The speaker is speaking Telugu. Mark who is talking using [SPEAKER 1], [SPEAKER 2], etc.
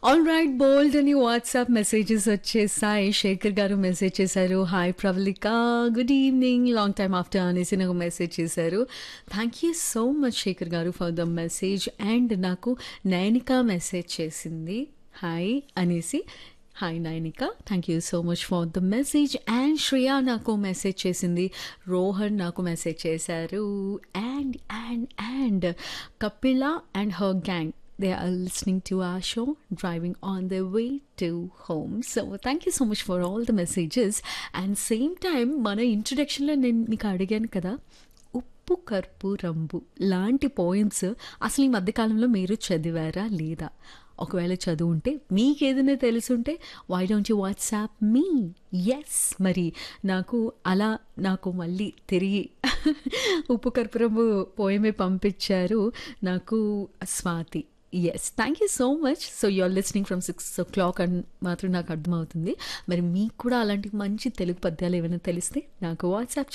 [SPEAKER 1] ఆల్ రైట్ బోల్డ్ అని వాట్సాప్ మెసేజెస్ వచ్చేసాయి శేఖర్ గారు మెసేజ్ చేశారు hi Pravalika good evening long time after అనేసి నాకు మెసేజ్ చేశారు thank you so much Shekhar garu for the message and నాకు నైనిక మెసేజ్ చేసింది హాయ్ అనేసి hi Nainika thank you so much for the message and Shreya నాకు మెసేజ్ చేసింది రోహన్ నాకు మెసేజ్ చేశారు and and and Kapila and her gang they are listening to our show driving on their way to home so thank you so much for all the messages and same time మన ఇంట్రడక్షన్లో నేను మీకు అడిగాను కదా ఉప్పు కర్పు రంబు లాంటి పాయింట్స్ అసలు ఈ మధ్యకాలంలో మీరు చదివారా లేదా ఒకవేళ చదువుంటే మీకు ఏదైనా తెలుసుంటే why don't you WhatsApp me yes మరి నాకు అలా నాకు మళ్ళీ తిరిగి ఉప్పు కర్పూరము పోయమే పంపించారు నాకు Swathi yes thank you so much so you are listening from six o'clock అని మాత్రం నాకు అర్థమవుతుంది మరి మీకు కూడా అలాంటి మంచి తెలుగు పద్యాలు ఏమైనా తెలిస్తే నాకు వాట్సాప్